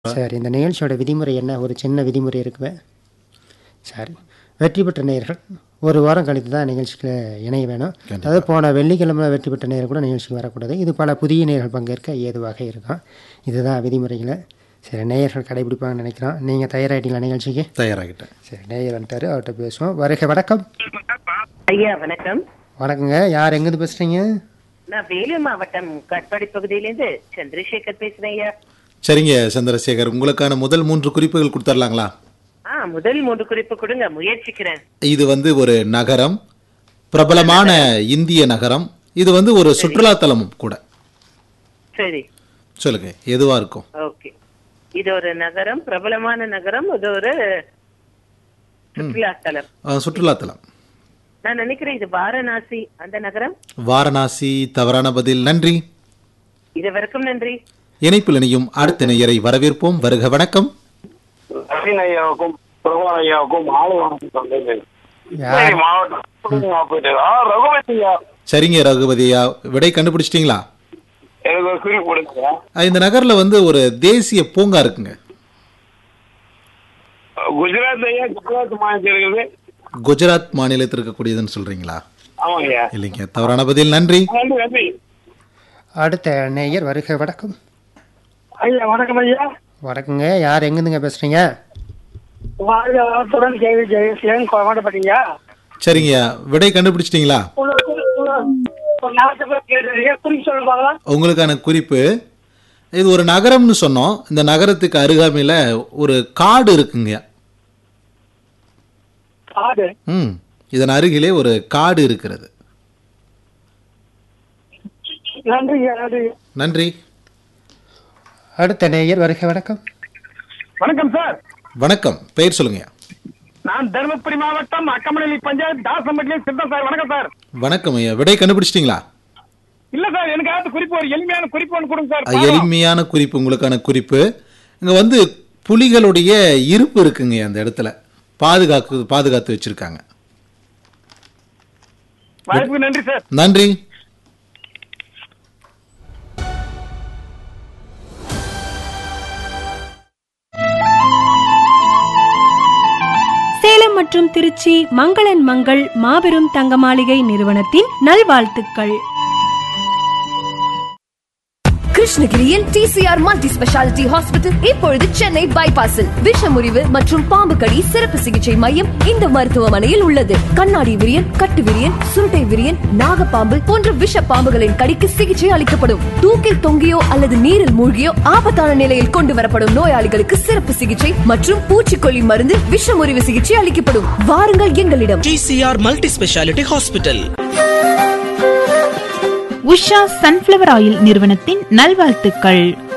சரி இந்த நிகழ்ச்சியோட விதிமுறை என்ன ஒரு சின்ன விதிமுறை இருக்குவே சரி வெற்றி பெற்ற நேயர்கள் ஒரு வாரம் கழித்து தான் நிகழ்ச்சிக்கு இணைய வேணும் அதாவது போன வெள்ளிக்கிழமை வெற்றி பெற்ற நேயர் கூட நிகழ்ச்சிக்கு வரக்கூடாது இது பல புதிய நேயர்கள் பங்கேற்க ஏதுவாக இருக்கும் இதுதான் விதிமுறைகளை சரி நேயர்கள் கடைபிடிப்பாங்கன்னு நினைக்கிறோம் நீங்கள் தயாராகிட்டீங்களா நிகழ்ச்சிக்கு தயாராகிட்டேன் சரி நேயர் வந்துட்டாரு அவர்கிட்ட பேசுவோம் வருகை வணக்கம் ஐயா வணக்கம் வணக்கங்க யார் எங்கேருந்து பேசுகிறீங்க நான் வேலூர் மாவட்டம் கட்பாடி பகுதியிலேருந்து சந்திரசேகர் பேசுறேன் ஐயா சரிங்க சந்திரசேகர் உங்களுக்கான முதல் மூன்று குறிப்புகள் கொடுத்துர்லாங்களா ஆ முதல் மூன்று குறிப்பு கொடுங்க முயற்சிக்கிறேன் இது வந்து ஒரு நகரம் பிரபலமான இந்திய நகரம் இது வந்து ஒரு சுற்றுலாத்தலமும் கூட சரி சொல்லுங்க எதுவா இருக்கும் ஓகே இது ஒரு நகரம் பிரபலமான நகரம் இது ஒரு சுற்றுலாத்தலம் அஹ், சுற்றுலாத்தலம் நான் நினைக்கிறேன் இது வாரணாசி அந்த நகரம் வாரணாசி தவறான பதில் நன்றி இது வரைக்கும் நன்றி இணைப்பில் இணையும் அடுத்த நேயரை வரவேற்போம் வருக வணக்கம் நவீன் ஐயாவுக்கும் பிரபலன் ஐயாவுக்கும் மாலை வணக்கம் தந்தேன் யார் மாவட்டம் போயிட்டு ஆ ரகுபதி ஐயா சரிங்க ரகுபதியா விடை கண்டுபிடிச்சிட்டீங்களா எனக்கு ஒரு குறிப்பு கொடுங்க அஹ், இந்த நகர்ல வந்து ஒரு தேசிய பூங்கா இருக்குங்க குஜராத் ஐயா குஜராத் மாநிலத்தில் இருக்குது குஜராத் மாநிலத்தில் இருக்கக்கூடியதுன்னு சொல்றீங்களா ஆமாங்க ஐயா இல்லைங்க தவறான பதில் நன்றி நன்றி நன்றி அடுத்த நேயர் வருகை வணக்கம் ஐயா வணக்கம் ஐயா வணக்கங்க யார் எங்கேருந்துங்க பேசுகிறீங்க வாழ்க வளத்துடன் கேள்வி ஜெயசீலன் கோமாட்டப்பட்டீங்க சரிங்க விடை கண்டுபிடிச்சிட்டீங்களா ஒரு நாலு பேர் கேட்டுருக்கீங்க குறிப்பு சொல்ல பார்க்கலாம் உங்களுக்கான குறிப்பு இது ஒரு நகரம்னு சொன்னோம் இந்த நகரத்துக்கு அருகாமையில் ஒரு காடு இருக்குங்க காடு ம் இதன் அருகிலே ஒரு காடு இருக்கிறது நன்றி ஐயா நன்றி நன்றி அடுத்த நேயர் வருகை வணக்கம் வணக்கம் சார் வணக்கம் பெயர் சொல்லுங்க நான் தருமபுரி மாவட்டம் அக்கமணலி பஞ்சாயத்து தாசம்பட்டிலே சித்தம் சார் வணக்கம் சார் வணக்கம் ஐயா விடை கண்டுபிடிச்சிட்டிங்களா இல்ல சார் எனக்கு ஏதாவது குறிப்பு ஒரு எளிமையான குறிப்பு ஒன்று கொடுங்க சார் அஹ், எளிமையான குறிப்பு உங்களுக்கான குறிப்பு இங்கே வந்து புலிகளுடைய இருப்பு இருக்குங்க அந்த இடத்துல பாதுகாக்கு பாதுகாத்து வச்சிருக்காங்க வாய்ப்புக்கு நன்றி சார் நன்றி சேலம் மற்றும் திருச்சி மங்களன் மங்கள் மாபெரும் தங்க மாளிகை நிறுவனத்தின் நல்வாழ்த்துக்கள் கிருஷ்ணகிரியில் டிசிஆர் மல்டி ஸ்பெஷாலிட்டி ஹாஸ்பிட்டல் இப்பொழுது சென்னை பைபாஸில் விஷமுறிவு மற்றும் பாம்பு கடி சிறப்பு சிகிச்சை மையம் இந்த மருத்துவமனையில் உள்ளது கண்ணாடி விரியன் கட்டு விரியன் சுருட்டை விரியன் நாகப்பாம்பு போன்ற விஷ பாம்புகளின் கடிக்கு சிகிச்சை அளிக்கப்படும் தூக்கில் தொங்கியோ அல்லது நீரில் மூழ்கியோ ஆபத்தான நிலையில் கொண்டு வரப்படும் நோயாளிகளுக்கு சிறப்பு சிகிச்சை மற்றும் பூச்சிக்கொல்லி மருந்து விஷமுறிவு சிகிச்சை அளிக்கப்படும் வாருங்கள் எங்களிடம் TCR multi speciality hospital Usha sunflower oil நிறுவனத்தின் நல்வாழ்த்துக்கள்